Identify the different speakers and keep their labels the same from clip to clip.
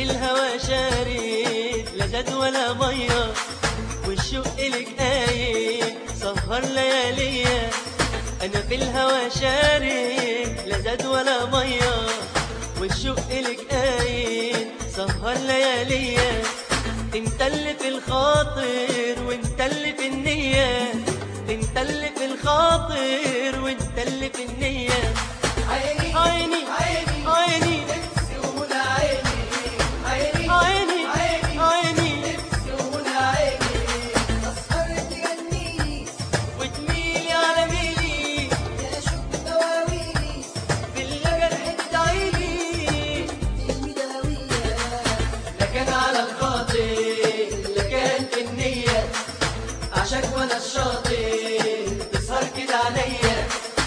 Speaker 1: الهوى شارد لا زاد ولا ميه والشوق لك قايد سهر لياليا انا في الهوى شارد لا زاد ولا ميه والشوق لك قايد سهر لياليا انت اللي في الخاطر وانت اللي في النية انت اللي في الخاطر وانت اللي في النية
Speaker 2: عيني
Speaker 1: عيني
Speaker 2: عيني
Speaker 1: عيني
Speaker 2: نفسي ومنى عيني عيني
Speaker 1: عيني
Speaker 2: عيني
Speaker 1: عيني
Speaker 2: نفسي ومنى عيني تسهر تغنيلي
Speaker 1: وتميلي على ميلي
Speaker 2: يا شوق دواويني
Speaker 1: بالجرح تعيلي
Speaker 2: المداوية
Speaker 1: لا كان على الخاطر لا كان في النية عشاك وانا الشاطر تسهر كده عليا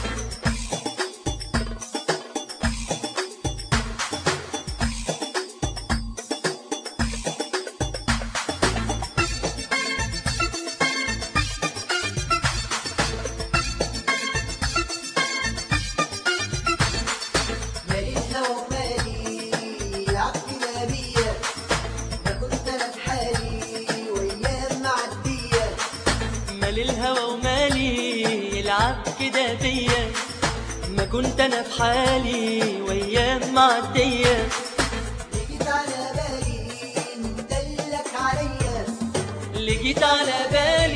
Speaker 2: ماليش هوا ومالي عبد بيا ما كنت انا في حالي وايام معديه
Speaker 1: مال الهوى ومالي يلعب كده بيا ما كنت انا في حالي وايام معديه
Speaker 2: جيت على بالي مدلك عليا
Speaker 1: اللي جيت على بالي